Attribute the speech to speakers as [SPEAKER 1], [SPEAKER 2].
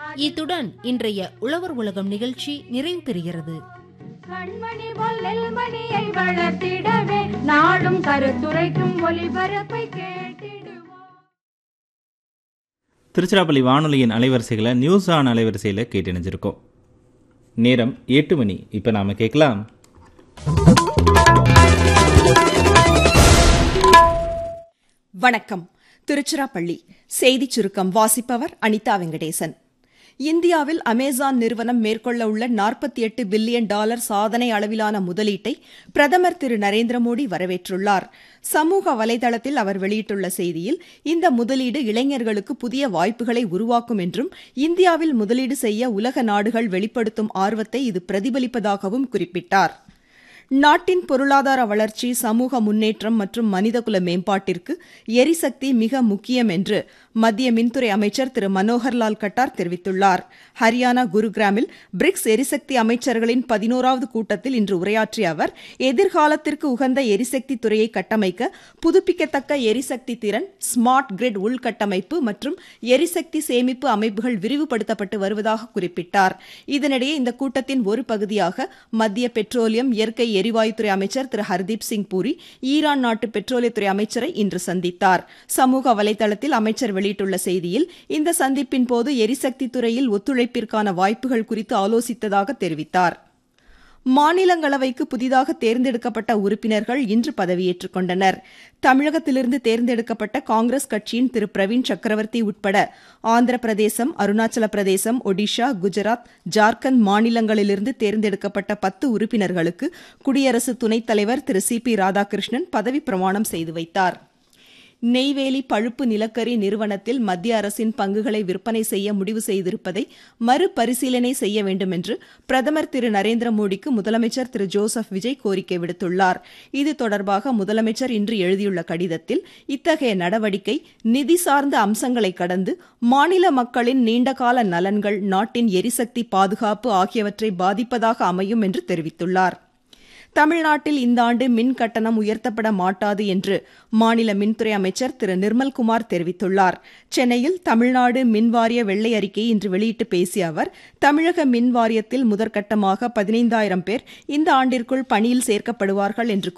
[SPEAKER 1] இத்துடன் இன்றைய உழவர் உலகம் நிகழ்ச்சி நிறைவு பெறுகிறது
[SPEAKER 2] கண்மணி போல் நெல்மணியை வளர்த்திடவே நாடும் கருத்துரைக்கும் ஒளிபரப்பை கேட்டிடுவோம்
[SPEAKER 3] திருச்சிராப்பள்ளி வானொலியின் அலைவரிசைகளை நியூஸ் ஆன் அலைவரிசையில் கேட்டு இணைஞ்சிருக்கோம் நேரம் எட்டு மணி இப்போ நாம் கேட்கலாம்
[SPEAKER 4] வணக்கம் திருச்சிராப்பள்ளி செய்திச் சுருக்கம் வாசிப்பவர் அனிதா வெங்கடேசன் இந்தியாவில் அமேசான் நிறுவனம் மேற்கொள்ள உள்ள நாற்பத்தி எட்டு பில்லியன் டாலர் சாதனை அளவிலான முதலீட்டை பிரதமர் திரு நரேந்திர மோடி வரவேற்றுள்ளார் சமூக வலைதளத்தில் அவர் வெளியிட்டுள்ள செய்தியில் இந்த முதலீடு இளைஞர்களுக்கு புதிய வாய்ப்புகளை உருவாக்கும் என்றும் இந்தியாவில் முதலீடு செய்ய உலக நாடுகள் வெளிப்படுத்தும் ஆர்வத்தை இது பிரதிபலிப்பதாகவும் குறிப்பிட்டார் நாட்டின் பொருளாதார வளர்ச்சி சமூக முன்னேற்றம் மற்றும் மனிதகுல மேம்பாட்டிற்கு எரிசக்தி மிக முக்கியம் என்று மத்திய மின்துறை அமைச்சர் திரு மனோகர்லால் கட்டார் தெரிவித்துள்ளார் ஹரியானா குருகிராமில் பிரிக்ஸ் எரிசக்தி அமைச்சர்களின் பதினோராவது கூட்டத்தில் இன்று உரையாற்றிய அவர் எதிர்காலத்திற்கு உகந்த எரிசக்தி துறையை கட்டமைக்க புதுப்பிக்கத்தக்க எரிசக்தி திறன் ஸ்மார்ட் கிரிட் உள்கட்டமைப்பு மற்றும் எரிசக்தி சேமிப்பு அமைப்புகள் விரிவுபடுத்தப்பட்டு வருவதாக குறிப்பிட்டார் இதனிடையே இந்த கூட்டத்தின் ஒரு பகுதியாக மத்திய பெட்ரோலியம் இயற்கை எரிவாயுத்துறை அமைச்சர் திரு ஹர்தீப் சிங் பூரி ஈரான் நாட்டு பெட்ரோலியத்துறை அமைச்சரை இன்று சந்தித்தார் சமூக வலைதளத்தில் அமைச்சர் வெளியிட்டுள்ள செய்தியில் இந்த சந்திப்பின் போது எரிசக்தி துறையில் ஒத்துழைப்பிற்கான வாய்ப்புகள் குறித்து ஆலோசித்ததாக தெரிவித்தார் மாநிலங்களவைக்கு புதிதாக தேர்ந்தெடுக்கப்பட்ட உறுப்பினர்கள் இன்று பதவியேற்றுக் கொண்டனர் தமிழகத்திலிருந்து தேர்ந்தெடுக்கப்பட்ட காங்கிரஸ் கட்சியின் திரு பிரவீன் சக்கரவர்த்தி உட்பட ஆந்திர பிரதேசம் அருணாச்சல பிரதேசம் ஒடிஷா குஜராத் ஜார்க்கண்ட் மாநிலங்களிலிருந்து தேர்ந்தெடுக்கப்பட்ட பத்து உறுப்பினர்களுக்கு குடியரசு துணைத் தலைவர் திரு சி பி ராதாகிருஷ்ணன் பதவி பிரமாணம் செய்து வைத்தார் நெய்வேலி பழுப்பு நிலக்கரி நிறுவனத்தில் மத்திய அரசின் பங்குகளை விற்பனை செய்ய முடிவு செய்திருப்பதை மறுபரிசீலனை செய்ய வேண்டும் என்று பிரதமர் திரு நரேந்திர மோடிக்கு முதலமைச்சர் திரு ஜோசப் விஜய் கோரிக்கை விடுத்துள்ளார் இது தொடர்பாக முதலமைச்சர் இன்று எழுதியுள்ள கடிதத்தில் இத்தகைய நடவடிக்கை நிதி சார்ந்த அம்சங்களை கடந்து மாநில மக்களின் நீண்டகால நலன்கள் நாட்டின் எரிசக்தி பாதுகாப்பு ஆகியவற்றை பாதிப்பதாக அமையும் என்று தெரிவித்துள்ளார் தமிழ்நாட்டில் இந்த ஆண்டு மின் கட்டணம் உயர்த்தப்பட மாட்டாது என்று மாநில மின்துறை அமைச்சர் திரு நிர்மல்குமார் தெரிவித்துள்ளார் சென்னையில் தமிழ்நாடு மின்வாரிய வெள்ளை அறிக்கையை இன்று வெளியிட்டு பேசிய அவர் தமிழக மின் வாரியத்தில் முதற்கட்டமாக பதினைந்தாயிரம் பேர் இந்த ஆண்டிற்குள் பணியில் சேர்க்கப்படுவார்கள் என்று